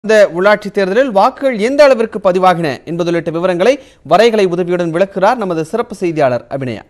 இந்த உள்ளாட்சி தேர்தலில் வாக்குகள் எந்த அளவிற்கு பதிவாகின என்பது உள்ளிட்ட விவரங்களை வரைகலை உதவியுடன் விளக்குகிறார் நமது சிறப்பு செய்தியாளர் அபிநயா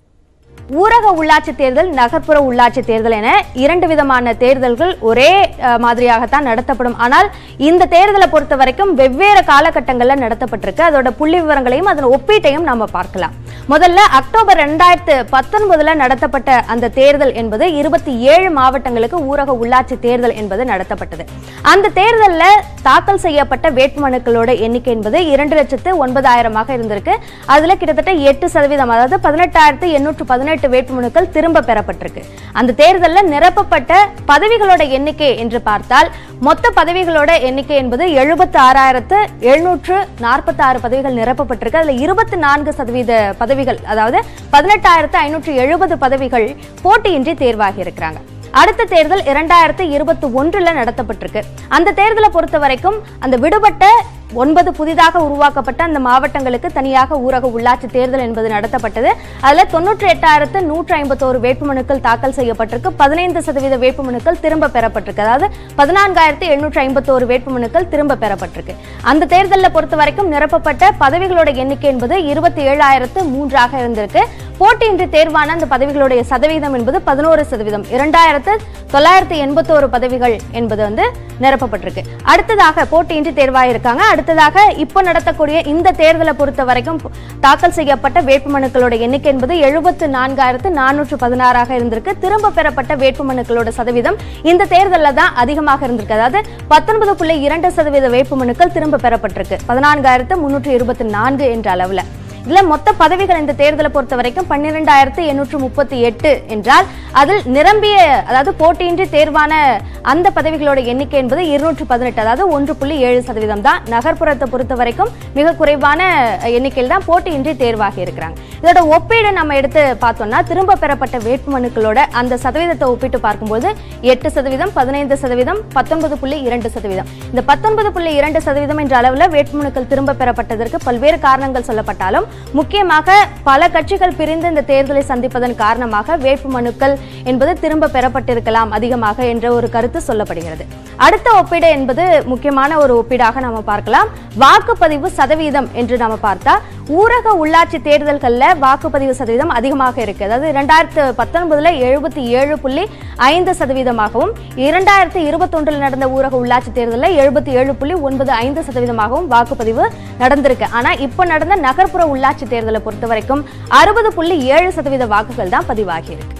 ஊரக உள்ளாட்சி தேர்தல் நகர்ப்புற உள்ளாட்சி தேர்தல் என இரண்டு விதமான தேர்தல்கள் ஒரே அஹ், மாதிரியாகத்தான் நடத்தப்படும் ஆனால் இந்த தேர்தலை பொறுத்த வரைக்கும் வெவ்வேறு காலகட்டங்களில் நடத்தப்பட்டிருக்கு அதோட புள்ளி விவரங்களையும் அதன் ஒப்பீட்டையும் நாம பார்க்கலாம் முதல்ல அக்டோபர் ரெண்டாயிரத்து பத்தொன்பதுல நடத்தப்பட்ட அந்த தேர்தல் என்பது இருபத்தி ஏழு மாவட்டங்களுக்கு ஊரக உள்ளாட்சி தேர்தல் என்பது நடத்தப்பட்டது அந்த தேர்தலில் தாக்கல் செய்யப்பட்ட வேட்புமனுக்களோட எண்ணிக்கை என்பது இரண்டு லட்சத்து ஒன்பதாயிரமாக இருந்திருக்கு அதுல கிட்டத்தட்ட எட்டு சதவீதம் அதாவது பதினெட்டாயிரத்து எண்ணூற்று பதினெட்டு வேட்புமனுக்கள் திரும்ப பெறப்பட்டிருக்கு அந்த தேர்தலில் நிரப்பப்பட்ட பதவிகளோட எண்ணிக்கை என்று பார்த்தால் மொத்த பதவிகளோட எண்ணிக்கை என்பது எழுபத்தி ஆறாயிரத்து எழுநூற்று நாற்பத்தி ஆறு பதவிகள் நிரப்பப்பட்டிருக்கு அதுல இருபத்தி நான்கு சதவீத பதவிகள் அதாவது பதினெட்டாயிரத்து ஐநூற்று எழுபது பதவிகள் போட்டியின்றி தேர்வாகி இருக்கிறாங்க அடுத்த தேர்தல் இரண்டாயிரத்து இருபத்தி ஒன்றுல நடத்தப்பட்டிருக்கு அந்த தேர்தலை பொறுத்த வரைக்கும் அந்த விடுபட்ட ஒன்பது புதிதாக உருவாக்கப்பட்ட அந்த மாவட்டங்களுக்கு தனியாக ஊரக உள்ளாட்சி தேர்தல் என்பது நடத்தப்பட்டது அதுல தொண்ணூற்றி எட்டாயிரத்து நூற்றி ஐம்பத்தோரு வேட்புமனுக்கள் தாக்கல் செய்யப்பட்டிருக்கு பதினைந்து சதவீத வேட்புமனுக்கள் திரும்ப பெறப்பட்டிருக்கு அதாவது பதினான்காயிரத்து எழுநூற்றி ஐம்பத்தோரு வேட்புமனுக்கள் திரும்ப பெறப்பட்டிருக்கு அந்த தேர்தலில் பொறுத்த வரைக்கும் நிரப்பப்பட்ட பதவிகளோட எண்ணிக்கை என்பது இருபத்தி ஏழாயிரத்து மூன்றாக இருந்திருக்கு போட்டியின்றி தேர்வான அந்த பதவிகளுடைய சதவீதம் என்பது பதினோரு சதவீதம் இரண்டாயிரத்து தொள்ளாயிரத்து எண்பத்தோரு பதவிகள் என்பது வந்து நிரப்பப்பட்டிருக்கு அடுத்ததாக போட்டியின்றி தேர்வாயிருக்காங்க அடுத்ததாக இப்போ நடத்தக்கூடிய இந்த தேர்தலை பொறுத்த வரைக்கும் தாக்கல் செய்யப்பட்ட வேட்புமனுக்களோட எண்ணிக்கை என்பது எழுபத்து நான்காயிரத்து நானூற்று பதினாறாக இருந்திருக்கு திரும்ப பெறப்பட்ட வேட்புமனுக்களோட சதவீதம் இந்த தேர்தலில் தான் அதிகமாக இருந்திருக்கு அதாவது பத்தொன்பது புள்ளி இரண்டு சதவீத வேட்புமனுக்கள் திரும்ப பெறப்பட்டிருக்கு பதினான்காயிரத்து முன்னூற்று இருபத்தி நான்கு என்ற அளவுல இதுல மொத்த பதவிகள் இந்த தேர்தலை பொறுத்த வரைக்கும் பன்னிரெண்டாயிரத்து எண்ணூற்று முப்பத்தி எட்டு என்றால் அதில் நிரம்பிய அதாவது போட்டியின்றி தேர்வான அந்த பதவிகளோட எண்ணிக்கை என்பது இருநூற்று பதினெட்டு அதாவது ஒன்று புள்ளி ஏழு சதவீதம் தான் நகர்ப்புறத்தை பொறுத்த வரைக்கும் மிக குறைவான எண்ணிக்கையில் தான் போட்டியின்றி தேர்வாகி இருக்கிறாங்க இதோட ஒப்பீடு நம்ம எடுத்து பார்த்தோம்னா திரும்ப பெறப்பட்ட வேட்புமனுக்களோட அந்த சதவீதத்தை ஒப்பிட்டு பார்க்கும்போது எட்டு சதவீதம் பதினைந்து சதவீதம் பத்தொன்பது புள்ளி இரண்டு சதவீதம் இந்த பத்தொன்பது புள்ளி இரண்டு சதவீதம் என்ற அளவில் வேட்புமனுக்கள் திரும்ப பெறப்பட்டதற்கு பல்வேறு காரணங்கள் சொல்லப்பட்டாலும் முக்கியமாக பல கட்சிகள் பிரிந்து இந்த தேர்தலை சந்திப்பதன் காரணமாக வேட்புமனுக்கள் என்பது திரும்ப பெறப்பட்டிருக்கலாம் அதிகமாக என்ற ஒரு கருத்து சொல்லப்படுகிறது அடுத்த ஒப்பீடு என்பது முக்கியமான ஒரு ஒப்பீடாக நாம பார்க்கலாம் வாக்குப்பதிவு சதவீதம் என்று நாம பார்த்தா ஊரக உள்ளாட்சி தேர்தல்கள்ல வாக்குப்பதிவு சதவீதம் அதிகமாக இருக்கு அதாவது இரண்டாயிரத்து பத்தொன்பதுல எழுபத்தி ஏழு புள்ளி ஐந்து சதவீதமாகவும் இரண்டாயிரத்து இருபத்தொன்றில் நடந்த ஊரக உள்ளாட்சி தேர்தலில் எழுபத்தி ஏழு புள்ளி ஒன்பது ஐந்து சதவீதமாகவும் வாக்குப்பதிவு நடந்திருக்கு ஆனா இப்போ நடந்த நகர்ப்புற உள்ளாட்சி தேர்தலை பொறுத்த வரைக்கும் அறுபது புள்ளி ஏழு சதவீத வாக்குகள் தான் பதிவாகி இருக்கு